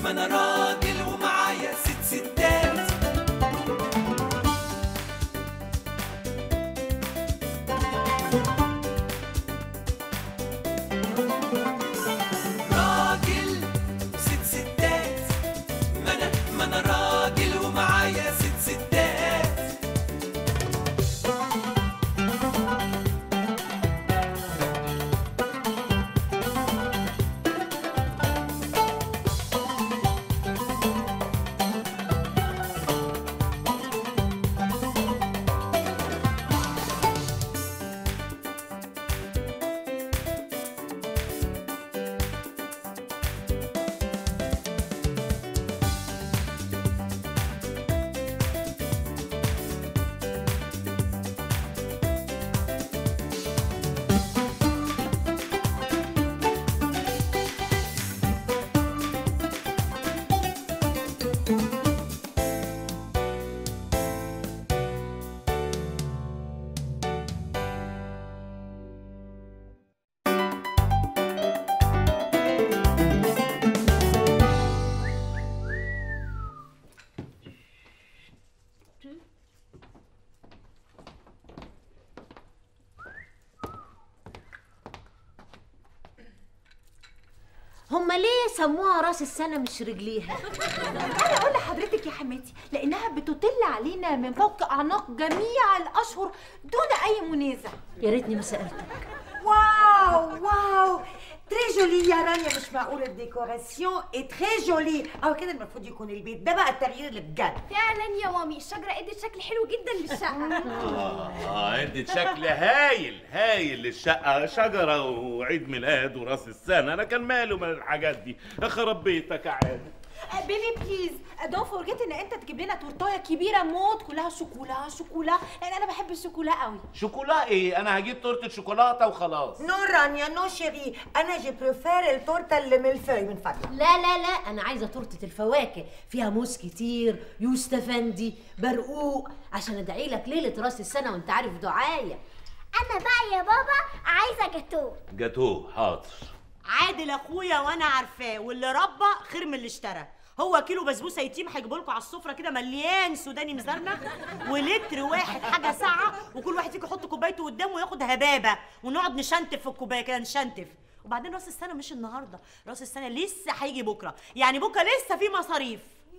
ما انا راجل ومعايا ست ستات راجل وست ستات ما انا ما انا راجل ومعايا ست ستات هما ليه سموها راس السنة مش رجليها؟ انا اقول لحضرتك يا حماتي لانها بتطل علينا من فوق اعناق جميع الاشهر دون اي منازع يا ريتني ما سألتك واو واو تري جولي يا رانيا مش معقول الديكوراسيون اي تري جولي او كده المفروض يكون البيت ده بقى التغيير اللي بجد فعلا يا مامي الشجرة ادت شكل حلو جدا للشقة اه ادت شكل هايل هايل للشقه شجره وعيد ميلاد وراس السنه انا كان ماله من الحاجات دي خرب بيتك يا عادل بيبي بليز دون فورجيت ان انت تجيب لنا تورتايه كبيره موت كلها شوكولا شوكولا لان انا بحب الشوكولا قوي شوكولا ايه انا هجيب تورته شوكولاته وخلاص نو رانيا نو شيري انا جي بريفير التورته اللي من الفوي من فضلك لا لا لا أنا عايزة تورتة الفواكه فيها موز كتير يوستفندي برقوق عشان أدعي لك ليلة راس السنة وأنت عارف دعاية انا بقى يا بابا عايزة جاتوه جاتوه حاضر عادل اخويا وانا عارفاه واللي ربى خير من اللي اشترى هو كيلو بسبوسه يتيم هيجيبوا لكم على السفره كده مليان سوداني مزرنخ ولتر واحد حاجه ساعه وكل واحد فيكم يحط كوبايته قدامه وياخد هبابه ونقعد نشنتف في الكوبايه كده نشنتف وبعدين راس السنه مش النهارده راس السنه لسه هيجي بكره يعني بكره لسه في مصاريف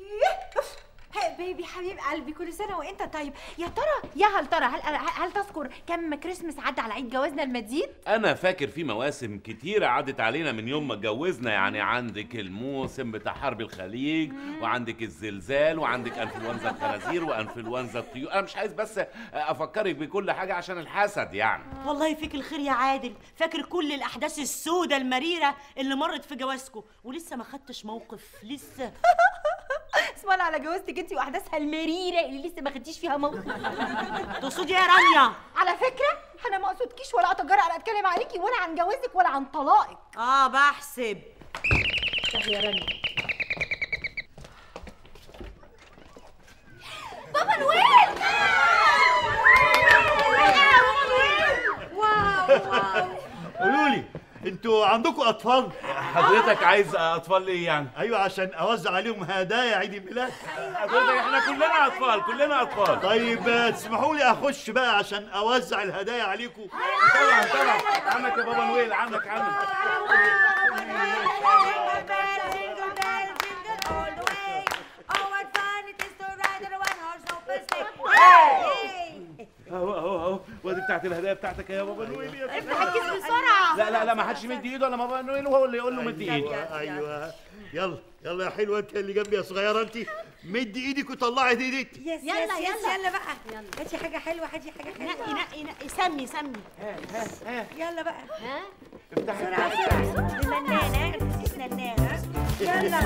هي بيبي حبيب قلبي كل سنه وانت طيب يا ترى يا هل ترى هل هل تذكر كم كريسمس عدى على عيد جوازنا المجيد انا فاكر في مواسم كتيرة عدت علينا من يوم ما اتجوزنا يعني عندك الموسم بتاع حرب الخليج وعندك الزلزال وعندك انفلونزا الخنازير وانفلونزا الطيور انا مش عايز بس افكرك بكل حاجة عشان الحسد يعني والله فيك الخير يا عادل فاكر كل الاحداث السودة المريره اللي مرت في جوازكم ولسه ما خدتش موقف لسه اسم الله على جوازتك انت واحداثها المريره اللي لسه ما خدتيش فيها موقف تقصدي إيه يا رانيا على فكره انا ما اقصدكيش ولا اتجرأ على اتكلم عليكي ولا عن جوازك ولا عن طلاقك اه بحسب طب يا رانيا بابا نويل قولوا لي انتوا عندكم اطفال حضرتك عايز اطفال ايه يعني ايوه عشان اوزع عليهم هدايا عيد الميلاد حضرتك احنا كلنا اطفال كلنا اطفال طيب آه، تسمحوا لي اخش بقى عشان اوزع الهدايا عليكم طبعا طبعا عنك يا بابا نويل عنك عنك اهو اهو اهو وادي بتاعت الهدايا بتاعتك يا بابا نويل يا افتح الكيس بسرعه لا لا لا ما حدش يمد ايده الا بابا نويل وهو اللي يقول له مد ايده ايوه ايوه يلا يلا يا حلوه انت اللي جنبي يا صغيره انت مدي ايدك وطلعي ايدك يس يلا، يس يس يلا. يلا بقى هاتي حاجه حلوه هاتي حاجه نقي حلوه نقي نقي سمي سمي يلا بقى ها بسرعه بسرعه ننانه ننانه يلا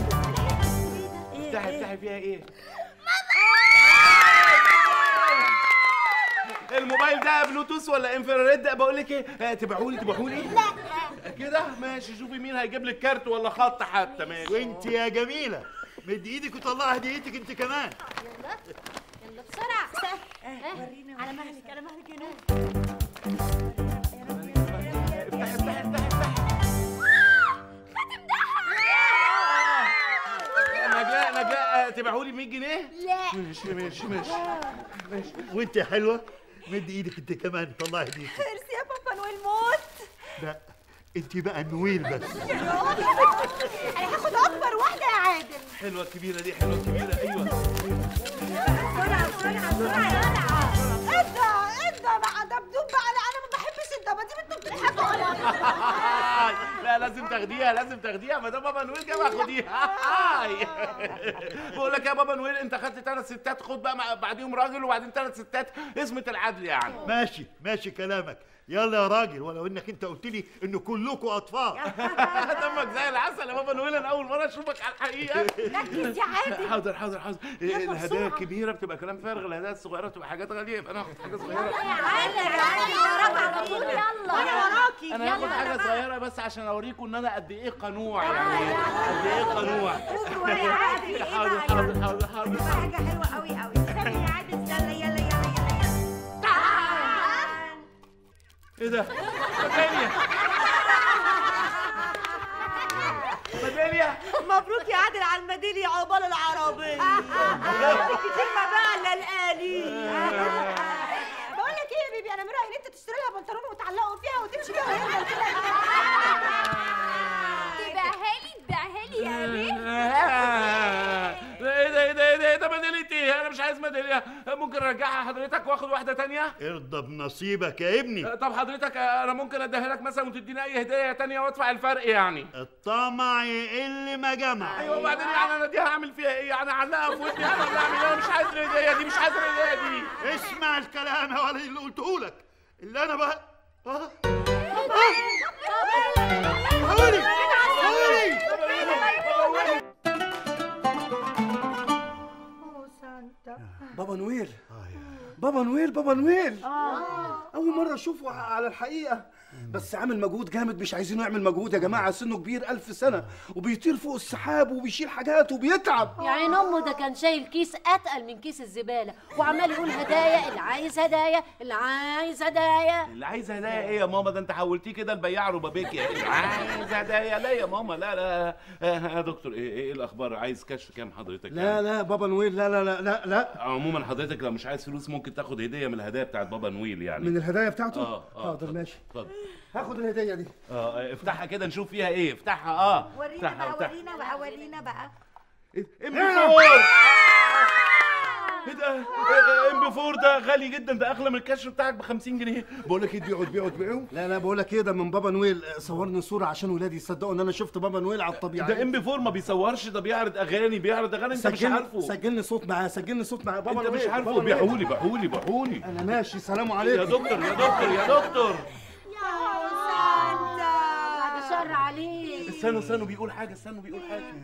افتحي افتحي فيها ايه الموبايل ده بلوتوث ولا انفراريد بقول لك ايه تبيعوا لي تبيعوا لي لا كده ماشي شوفي مين هيجيب لك كارت ولا خط حتى ماشي وانت يا جميله مدي ايدك وطلعي هديتك انت كمان يلا بسرعة ورينا على مهلك على مهلك يا نور افتحي افتحي افتحي افتحي تبيعهولي ب 100 جنيه لا ماشي ماشي ماشي وانت يا حلوه مد ايدك انت كمان طلعي ايديك ميرسي يا بابا نويل موت لا انت بقى نويل بس انا هاخد اكبر واحده يا عادل حلوه الكبيره دي حلوه الكبيره ايوه بسرعه بسرعه بسرعه ادى ادى بقى دبدوب بقى لا انا ما بحبش الدباديب انتوا بتحبوا لا لازم تاخديها لازم تاخديها ما دام بابا نويل جاب خديها هاي. بقول لك يا بابا نويل انت خدت ثلاث ستات خد بقى مع- بعديهم راجل وبعدين ثلاث ستات اسمة العدل يعني ماشي ماشي كلامك يلا يا راجل ولو انك انت قلت لي ان كلكم اطفال دمك زي العسل يا بابا نويل انا اول مره اشوفك على الحقيقه ركز يا عادل حاضر حاضر حاضر الهدايا الكبيره بتبقى كلام فارغ الهدايا الصغيره بتبقى حاجات غاليه يبقى انا هاخد حاجه صغيره انا وراكي انا هاخد حاجه صغيره بس عشان اوريكم ان انا قد ايه قنوع يعني قد ايه قنوع حاضر حاضر حاضر حاضر حاجه حلوه قوي قوي استني يا عادل يلا يلا يلا يلا يلا تعال ايه ده؟ ميدالية ميدالية مبروك يا عادل على الميداليه عقبال العربيه كتير ما بقى الا القليل بقول لك ايه يا بيبي انا من رايي ان انت تشتري لها بنطلون وتعلقه فيها وتمشي بيها وهي كده تبيعها لي تبيعها لي يا بيه ايه ده ايه ده ايه ده ايه ده ميدالية ايه؟ انا مش عايز ميدالية ممكن ارجعها حضرتك واخد واحدة تانية؟ ارضى بنصيبك يا ابني طب حضرتك انا ممكن اديها لك مثلا وتديني اي هدية تانية وادفع الفرق يعني الطمع يقل ما جمع ايوه وبعدين يعني انا دي هعمل فيها ايه؟ يعني اعلقها في ودني انا ولا اعمل ايه؟ انا مش عايز الهدية دي مش عايز الهدية دي اسمع الكلام يا ولد اللي قلته لك اللي انا بقى اه حولي حولي بابا نويل بابا نويل بابا نويل اول مره اشوفه على الحقيقه بس عامل مجهود جامد مش عايزينه يعمل مجهود يا جماعه سنه كبير ألف سنه وبيطير فوق السحاب وبيشيل حاجات وبيتعب يا عين امه ده كان شايل كيس اتقل من كيس الزباله وعمال يقول هدايا اللي عايز هدايا اللي عايز هدايا اللي عايز هدايا ايه يا ماما ده انت حولتيه كده البياع ربابيكي اللي عايز هدايا لا يا ماما لا لا آه، يا دكتور ايه ايه الاخبار عايز كشف كام حضرتك لا لا بابا نويل لا لا لا لا لا عموما حضرتك لو مش عايز فلوس ممكن تاخد هديه من الهدايا بتاعت بابا نويل يعني من الهدايا بتاعته اه اه حاضر اتفضل، ماشي اتفضل هاخد الهديه دي اه آه، افتحها كده نشوف فيها ايه افتحها اه ورينا افتحها بقى افتحها ورينا بقى ورينا بقى ام بي 4 ايه ده ام بي 4 ده غالي جدا ده اغلى من الكشف بتاعك ب 50 جنيه بقول لك ايه تبيعه تبيعه تبيعه لا لا بقول لك ايه ده من بابا نويل صورني صوره عشان ولادي يصدقوا ان انا شفت بابا نويل على الطبيعه ده ام بي 4 ما بيصورش ده بيعرض اغاني بيعرض اغاني انت مش سجلني- عارفه سجلني صوت معاه سجلني صوت معاه بابا انت مش نويل، عارفه بابا نويل. بيعولي بيعولي بيعولي انا ماشي سلام يا عليكم دكتور يا دكتور يا دكتور بعد الشر عليك استنوا استنوا بيقول حاجه استنوا بيقول حاجه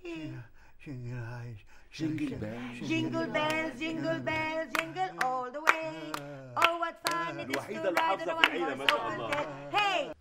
جنجل بان جينجل بيلز جينجل بيلز جينجل all the way oh what fun it is الوحيدة to اللي ride حافظة on في a العيلة، ما one-horse شاء open الله. sleigh. hey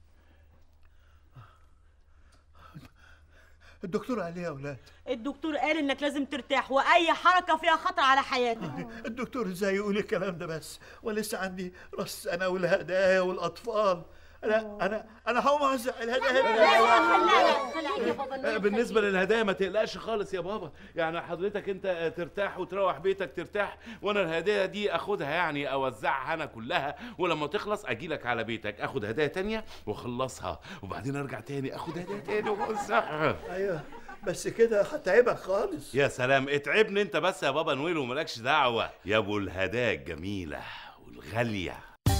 الدكتور قال ايه يا اولاد الدكتور قال انك لازم ترتاح واي حركه فيها خطر على حياتك الدكتور ازاي يقول الكلام ده بس ولسه عندي راس انا والهدايا والاطفال انا انا انا هقوم اوزع الهدايا خليك يا بابا آه، نويل بالنسبة للهدايا ما تقلقش خالص يا بابا يعني حضرتك انت آه، ترتاح وتروح بيتك ترتاح وانا الهدايا دي اخدها يعني اوزعها انا كلها ولما تخلص اجيلك على بيتك اخد هدايا تانية واخلصها وبعدين ارجع تاني اخد هدايا تاني واوزعها ايوه بس كده هتعبك خالص يا سلام اتعبني انت بس يا بابا نويل ومالكش دعوة يا ابو الهدايا الجميلة والغالية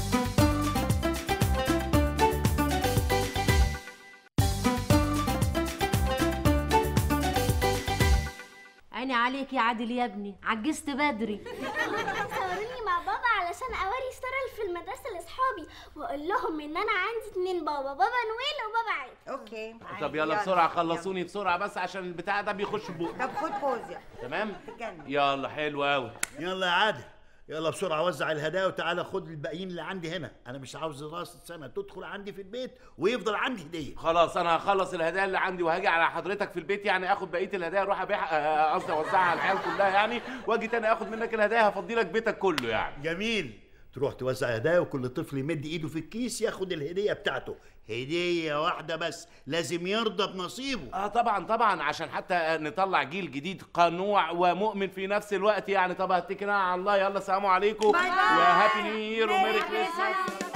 عيني عليك يا عادل يا ابني عجزت بدري صوروني مع بابا علشان اوري ستار في المدرسه لاصحابي واقول لهم ان انا عندي اتنين بابا بابا نويل وبابا عادل اوكي طب يلا بسرعة خلصوني بسرعة بس عشان البتاع ده بيخش بقى طب خد بوز يلا تمام تجنن. يلا حلو قوي يلا يا عادل يلا بسرعة وزع الهدايا وتعالى خد الباقيين اللي عندي هنا أنا مش عاوز راس السنة تدخل عندي في البيت ويفضل عندي هدية خلاص انا هخلص الهدايا اللي عندي وهاجي على حضرتك في البيت يعني اخد بقيه الهدايا اروح ابيعها آه، قصدي اوزعها على العيال كلها يعني واجي تاني اخد منك الهدايا هفضي لك بيتك كله يعني جميل تروح توزع هدايا وكل طفل يمد ايده في الكيس ياخد الهديه بتاعته هديه واحده بس لازم يرضى بنصيبه اه طبعا طبعا عشان حتى نطلع جيل جديد قنوع ومؤمن في نفس الوقت يعني طب اتكلنا على الله يلا السلام عليكم باي باي. وهابي نيو يير وميري كريسماس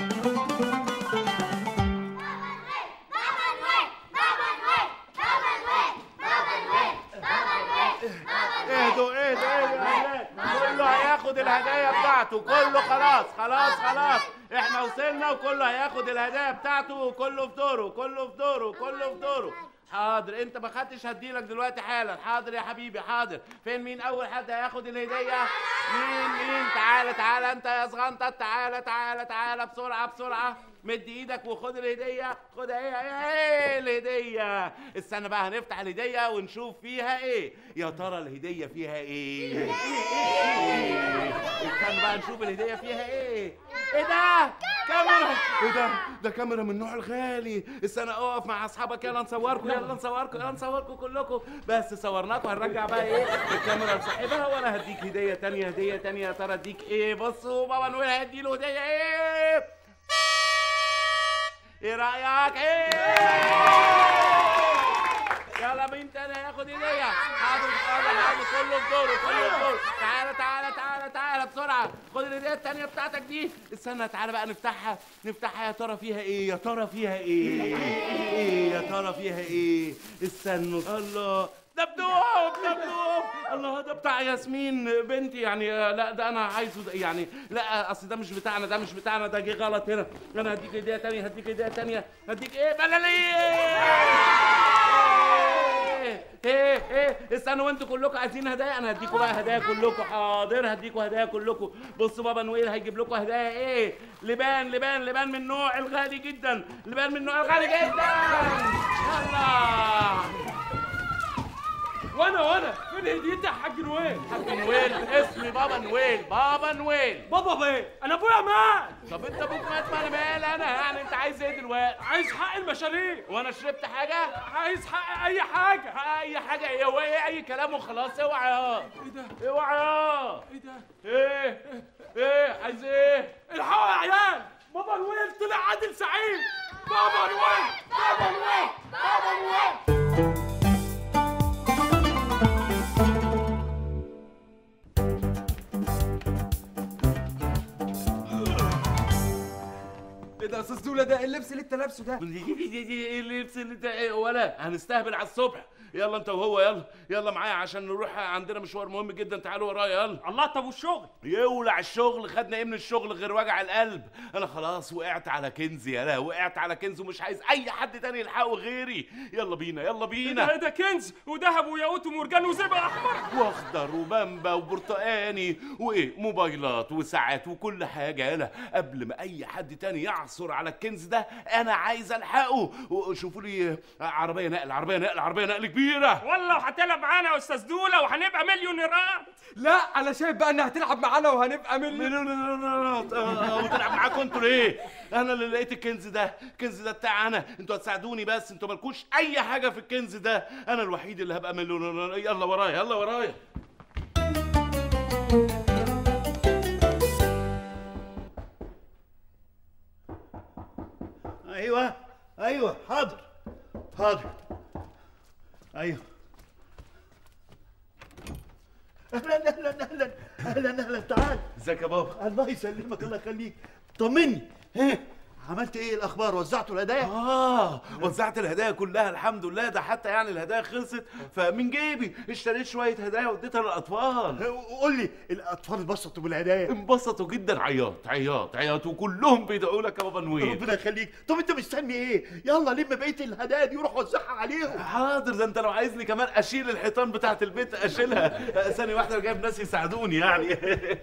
اهدوا اهدوا اهدوا يا ولاد كله هياخد الهدايا بتاعته كله خلاص خلاص خلاص احنا وصلنا وكله هياخد الهدايا بتاعته وكله في دوره كله في دوره كله في دوره حاضر انت ما خدتش هديلك دلوقتي حالا حاضر يا حبيبي حاضر فين مين اول حد هياخد الهديه مين مين تعالى تعالى انت يا صغنطه تعالى تعالى تعالى بسرعه بسرعه مد ايدك وخد الهديه خد ايه ايه الهديه استنى بقى هنفتح الهديه ونشوف فيها ايه يا ترى الهديه فيها ايه استنى بقى نشوف الهديه فيها ايه ايه ده كاميرا ايه ده ده كاميرا من النوع الغالي استنى اقف مع اصحابك يلا نصوركم يلا نصوركم يلا نصوركم كلكم بس صورناكم هنرجع بقى ايه الكاميرا لصاحبها وانا هديك هديه تانية هديه تانية يا ترى اديك ايه بصوا بابا نويل هيدي له هديه ايه ايه رايك ايه يلا مين تاني هياخد هديه حاضر حاضر حاضر كله في دوره كله في دوره تعالى تعالى تعالى تعالى بسرعه خد الهديه التانيه بتاعتك دي استنى تعالى بقى نفتحها نفتحها يا ترى فيها ايه يا ترى فيها ايه ايه يا ترى فيها ايه استنوا الله دبدوب دبدوب الله ده بتاع ياسمين بنتي يعني آه، لا ده انا عايزه ده يعني لا اصل ده مش بتاعنا ده مش بتاعنا ده جه غلط هنا انا هديك هديه تانية هديك هديه تانية هديك ايه بلاليه ايه ايه استنوا انتوا كلكم عايزين هدايا انا هديكوا بقى هدايا كلكم حاضر هديكوا هدايا كلكم بصوا بابا نويل هيجيب لكم هدايا ايه لبان لبان لبان من النوع الغالي جدا لبان من النوع الغالي جدا يلا وانا وانا فين هديتي يا حاج نويل حاج نويل اسمي بابا نويل بابا نويل بابا بيه انا ابويا مات طب انت ابوك مات ما انا مالي انا يعني انت عايز ايه دلوقتي عايز حق المشاريع وانا شربت حاجه عايز حق اي حاجه اي حاجه ايه هو ايه اي كلام وخلاص اوعى يا ايه ده اوعى يا ايه ده ايه ايه عايز ايه الحقوا يا عيال بابا نويل طلع عادل سعيد بابا نويل بابا نويل بابا نويل ايه ده يا استاذ دوله ده إيه اللبس اللي انت لابسه ده ايه اللبس اللي انت ايه ولا هنستهبل على الصبح يلا انت وهو يلا يلا معايا عشان نروح عندنا مشوار مهم جدا تعالوا ورايا يلا الله طب والشغل يولع الشغل خدنا ايه من الشغل غير وجع القلب انا خلاص وقعت على كنز يا لا وقعت على كنز ومش عايز اي حد تاني يلحقه غيري يلا بينا يلا ايه ده بينا ايه ده كنز وذهب وياقوت ومرجان وزئبق احمر واخضر وبامبا وبرتقاني وايه موبايلات وساعات وكل حاجه يلا قبل ما اي حد تاني يعثر على الكنز ده انا عايز الحقه وشوفوا لي عربيه نقل عربيه نقل عربيه نقل كبيره والله وهتلعب معانا يا استاذ دوله وهنبقى مليونيرات لا انا شايف بقى انها هتلعب معانا وهنبقى من وتلعب معاكم انتوا ليه؟ انا اللي لقيت الكنز ده، الكنز ده بتاع انا، انتوا هتساعدوني بس، انتوا مالكوش اي حاجه في الكنز ده، انا الوحيد اللي هبقى مليونير، يلا ورايا يلا ورايا. ايوه ايوه حاضر حاضر ايوه اهلا اهلا اهلا اهلا اهلا تعال ازيك يا بابا؟ الله يسلمك الله يخليك طمني ها عملت ايه الاخبار وزعتوا الهدايا اه وزعت الهدايا كلها الحمد لله ده حتى يعني الهدايا خلصت فمن جيبي اشتريت شويه هدايا واديتها للاطفال قول لي الاطفال اتبسطوا بالهدايا انبسطوا جدا عياط عياط عياط وكلهم بيدعوا لك يا بابا نويل ربنا يخليك طب انت مستني ايه يلا لم بقيه الهدايا دي وروح وزعها عليهم حاضر ده انت لو عايزني كمان اشيل الحيطان بتاعت البيت اشيلها ثانيه واحده أنا جايب ناس يساعدوني يعني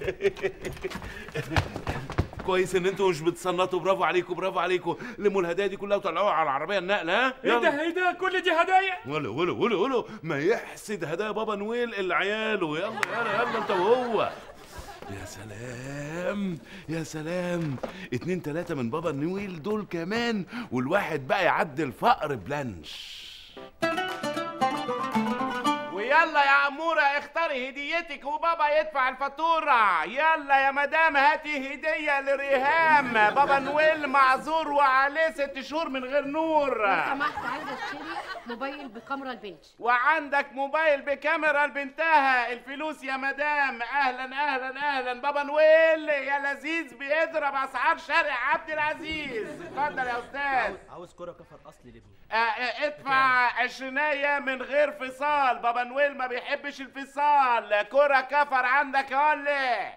كويس ان انتوا مش بتصنطوا برافو عليكم برافو عليكم لموا الهدايا دي كلها وطلعوها على العربيه النقل ها ايه ده ايه ده كل دي هدايا ولا ولا ولا ولا ما يحسد هدايا بابا نويل اللي عياله يلا يلا يلا انت وهو يا سلام يا سلام اتنين تلاتة من بابا نويل دول كمان والواحد بقى يعدي الفقر بلانش ويلا يلا يا أمورة اختاري هديتك وبابا يدفع الفاتورة يلا يا مدام هاتي هدية لريهام بابا نويل معذور وعليه ست شهور من غير نور لو سمحت عايزه اشتري موبايل بكاميرا البنش وعندك موبايل بكاميرا لبنتها الفلوس يا مدام اهلا اهلا اهلا بابا نويل يا لذيذ بيضرب اسعار شارع عبد العزيز اتفضل يا استاذ عاوز كرة كفر اصلي لابني آه، آه، ادفع عشرينية من غير فصال بابا نويل ما بيحبش الفصال كرة كفر عندك هولي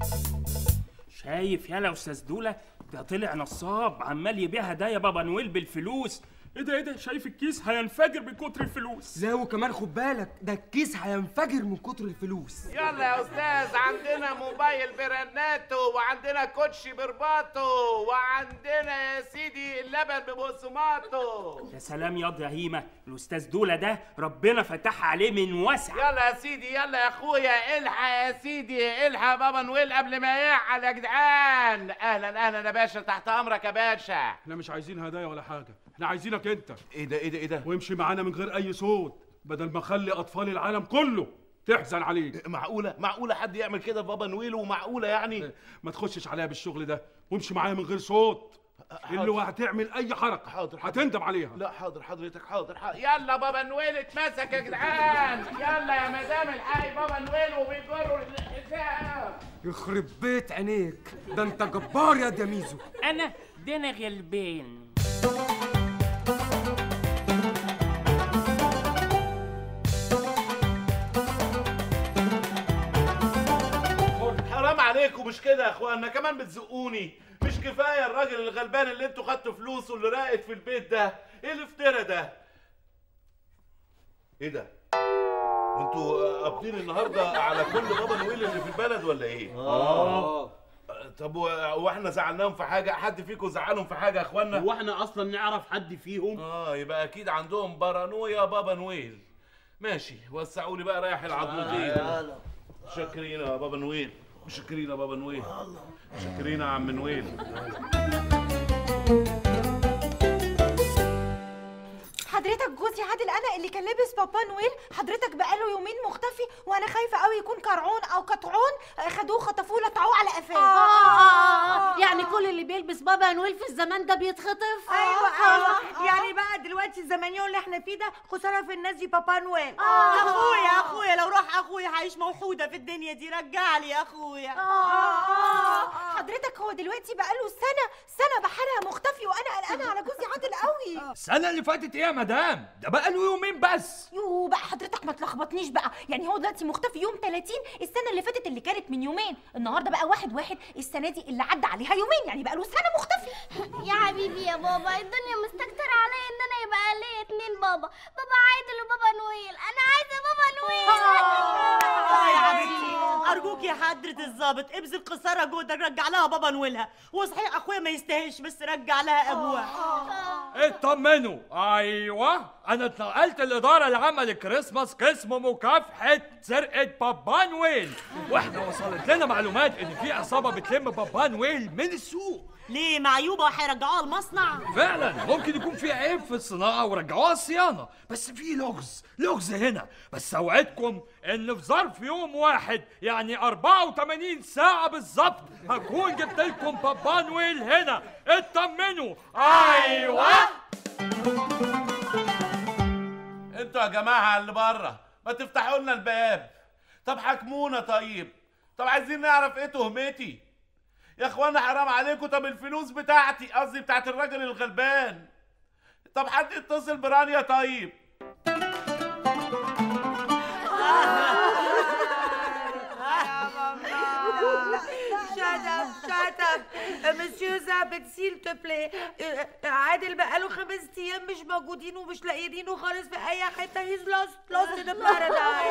شايف يالا استاذ دوله ده طلع نصاب عمال يبيع هدايا بابا نويل بالفلوس ايه ده ايه ده شايف الكيس هينفجر من كتر الفلوس لا وكمان خد بالك ده الكيس هينفجر من كتر الفلوس يلا يا استاذ عندنا موبايل برناتو وعندنا كوتشي برباطو وعندنا يا سيدي اللبن ببقسماطو يا سلام ياض يا هيمه الاستاذ دوله ده ربنا فتح عليه من وسع يلا يا سيدي يلا يا اخويا الحق يا سيدي الحق بابا نويل قبل ما يعل يا جدعان اهلا اهلا يا باشا تحت امرك يا باشا احنا مش عايزين هدايا ولا حاجه احنا عايزينك انت ايه ده ايه ده ايه ده وامشي معانا من غير اي صوت بدل ما اخلي اطفال العالم كله تحزن عليك معقوله معقوله حد يعمل كده في بابا نويل ومعقوله يعني ما تخشش عليا بالشغل ده وامشي معايا من غير صوت اللي هو هتعمل اي حركه حاضر هتندم عليها لا حاضر حضرتك حاضر, حاضر. يلا بابا نويل اتمسك يا جدعان يلا يا مدام الحقي بابا نويل وبيجروا الحساب يخرب بيت عينيك ده انت جبار يا دميزو انا ده انا غلبان حرام عليكم مش كده يا اخوانا كمان بتزقوني مش كفايه الراجل الغلبان اللي انتوا خدتوا فلوسه اللي راقد في البيت ده ايه الافتراء ده ايه ده وانتوا قابضين النهارده على كل بابا نويل اللي في البلد ولا ايه آه. طب و- واحنا زعلناهم في حاجه حد فيكم زعلهم في حاجه يا اخوانا هو احنا اصلا نعرف حد فيهم اه يبقى اكيد عندهم بارانويا بابا نويل ماشي وسعوا لي بقى رايح العظمتين شاكرين يا بابا نويل شاكرين يا بابا نويل شاكرين يا عم نويل حضرتك جوزي عادل انا اللي كان لابس بابا نويل حضرتك بقاله يومين مختفي وانا خايفه قوي يكون كرعون او كطعون خدوه خطفوه لطعوه على قفاه آه يعني كل اللي بيلبس بابا نويل في الزمان ده بيتخطف ايوه آه، ايوه آه. يعني بقى دلوقتي الزمانيون اللي احنا فيه ده خساره في الناس دي بابا نويل اخويا اخويا لو راح اخويا هعيش موحوده في الدنيا دي رجع لي يا اخويا آه. حضرتك هو دلوقتي بقاله سنه سنه بحالها مختفي وانا قلقانه على جوزي عادل قوي السنة اللي فاتت ايه يا مدام؟ ده بقى له يومين بس يو بقى حضرتك ما تلخبطنيش بقى يعني هو دلوقتي مختفي يوم 30 السنه اللي فاتت اللي كانت من يومين النهارده بقى واحد واحد السنه دي اللي عدى عليها يومين يعني بقى له سنه مختفي يا حبيبي يا بابا الدنيا مستكترة عليا ان انا يبقى ليا اتنين بابا بابا عادل وبابا نويل انا عايزة بابا نويل اه يا حبيبتي ارجوك يا حضره الظابط ابذل قصارى جهدك رجع لها بابا نويلها هو صحيح اخويا ما يستاهلش بس رجع لها ابوها اطمنوا ايوه انا اتنقلت الاداره العامه لكريسماس قسم مكافحه سرقه بابا نويل واحنا وصلت لنا معلومات ان في عصابه بتلم بابا نويل من السوق ليه معيوبه وهيرجعوها المصنع فعلا ممكن يكون في عيب في الصناعه ورجعوها الصيانه بس في لغز لغز هنا بس اوعدكم ان في ظرف يوم واحد يعني 84 ساعه بالظبط هكون جبت لكم بابا نويل هنا اطمنوا ايوه انتوا يا جماعه اللي بره ما تفتحوا لنا الباب طب حاكمونا طيب طب عايزين نعرف ايه تهمتي يا اخوانا حرام عليكم طب الفلوس بتاعتي قصدي بتاعت الراجل الغلبان طب حد يتصل برانيا طيب Shut up, shut up. مسيو زابت سيل تو بلاي عادل بقاله خمس ايام مش موجودين ومش لاقيينه خالص في اي حته هيز لوست لوست ان بارادايس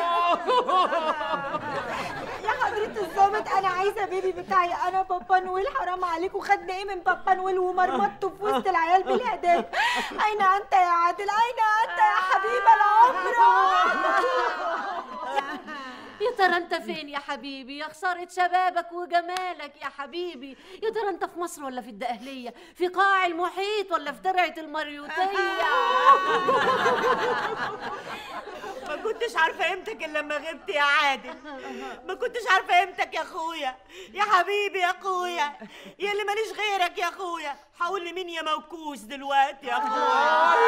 يا حضرة الظابط أنا عايزة بيبي بتاعي أنا بابا نويل حرام عليكم خدنا إيه من بابا نويل ومرمطته في وسط العيال بالإعدام أين أنت يا عادل أين أنت يا حبيب العمر يا ترى انت فين يا حبيبي يا خسارة شبابك وجمالك يا حبيبي يا ترى انت في مصر ولا في الدقهلية في قاع المحيط ولا في ترعة المريوطية ما كنتش عارفه قيمتك الا لما غبت يا عادل ما كنتش عارفه قيمتك يا اخويا يا حبيبي يا اخويا يا اللي ماليش غيرك يا اخويا هقول لمين يا موكوس دلوقتي يا اخويا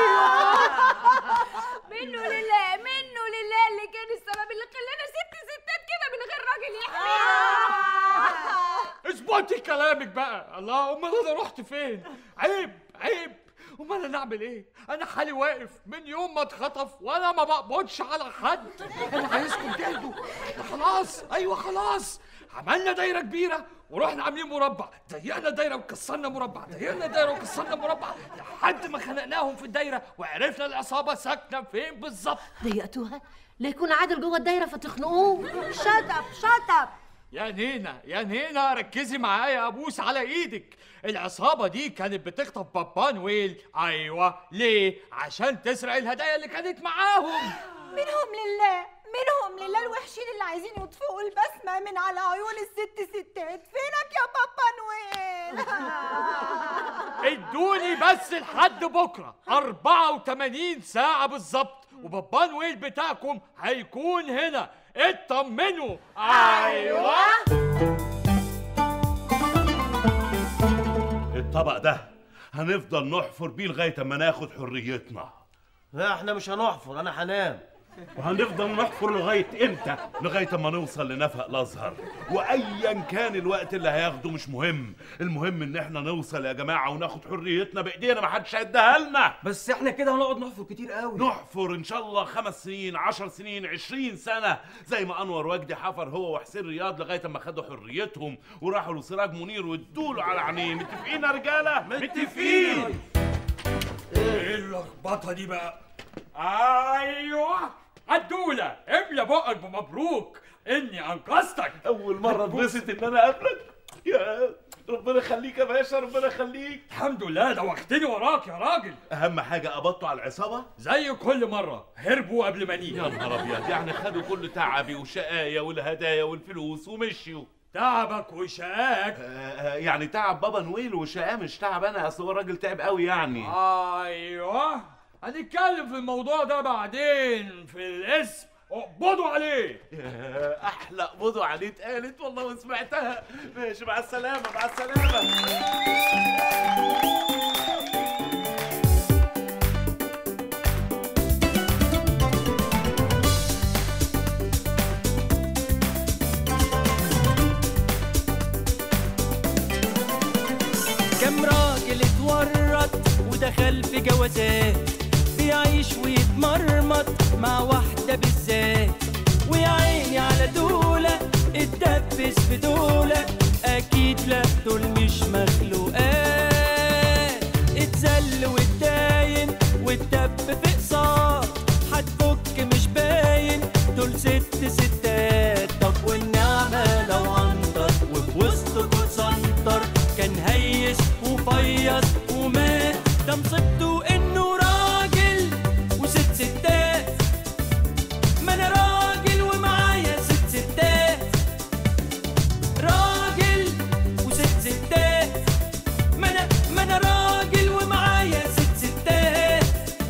منه لله منه لله اللي كان السبب اللي خلانا ست ستات كده من غير راجل يحمينا اظبطي كلامك بقى الله امال انا رحت فين عيب عيب امال انا اعمل ايه انا حالي واقف من يوم ما اتخطف وانا ما بقبضش على حد انا عايزكم تهدوا خلاص ايوه خلاص عملنا دايره كبيره ورحنا عاملين مربع ضيقنا دايره وكسرنا مربع ضيقنا دايره وكسرنا مربع لحد ما خنقناهم في الدايره وعرفنا العصابه ساكنه فين بالظبط ضيقتوها لا يكون عادل جوه الدايرة فتخنقوه شت اب شت اب يا نينا يا نينا ركزي معايا ابوس على ايدك العصابه دي كانت بتخطف بابا نويل ايوه ليه عشان تسرق الهدايا اللي كانت معاهم منهم لله منهم لله الوحشين اللي عايزين يطفئوا البسمة من على عيون الست ستات فينك يا بابا نويل ادوني بس لحد بكره 84 ساعه بالظبط وبابا نويل بتاعكم هيكون هنا اطمنوا ايوه الطبق ده هنفضل نحفر بيه لغايه اما ناخد حريتنا لا احنا مش هنحفر انا هنام وهنفضل نحفر لغايه امتى لغايه اما نوصل لنفق الازهر وايا كان الوقت اللي هياخده مش مهم المهم ان احنا نوصل يا جماعه وناخد حريتنا بايدينا ما حدش هيديها لنا بس احنا كده هنقعد نحفر كتير قوي نحفر ان شاء الله خمس سنين عشر سنين عشرين سنة زي ما أنور وجدي حفر هو وحسين رياض لغاية ما خدوا حريتهم وراحوا لسراج منير وادوله على عينيه متفقين يا رجالة؟ متفقين ايه اللخبطه دي بقى ايوه عدوله املى بقك بمبروك اني انقذتك اول مره اتبسط ان انا اقابلك يا ربنا يخليك يا باشا ربنا يخليك الحمد لله دوختني وراك يا راجل اهم حاجه قبضتوا على العصابه زي كل مره هربوا قبل ما نيجي يا نهار ابيض يعني خدوا كل تعبي وشقايا والهدايا والفلوس ومشيوا تعبك وشقاك آه يعني تعب بابا نويل وشقاه مش تعب انا اصل هو الراجل تعب قوي يعني ايوه هنتكلم في الموضوع ده بعدين في الاسم اقبضوا عليه يا احلى قبضوا عليه اتقالت والله وسمعتها ماشي مع السلامه مع السلامه كم راجل اتورط ودخل في جوازات بيعيش ويتمرمط مع واحدة بالذات ويا عيني على دولة اتدبس في دولة أكيد لا دول مش مخلوقات اتذل واتداين واتدب في قصار هتفك مش باين دول ست ستات طب والنعمة لو عنتر وفي وسطكوا سنتر كان هيس وفيص ومات ده مصيبته انه راجل وست ستات ما انا راجل ومعايا ست ستات راجل وست ستات ما انا ما انا راجل ومعايا ست ستات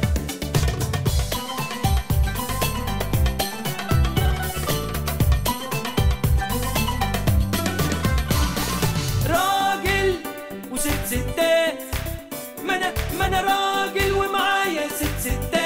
راجل وست ستات ما انا ما انا راجل ومعايا ست ستات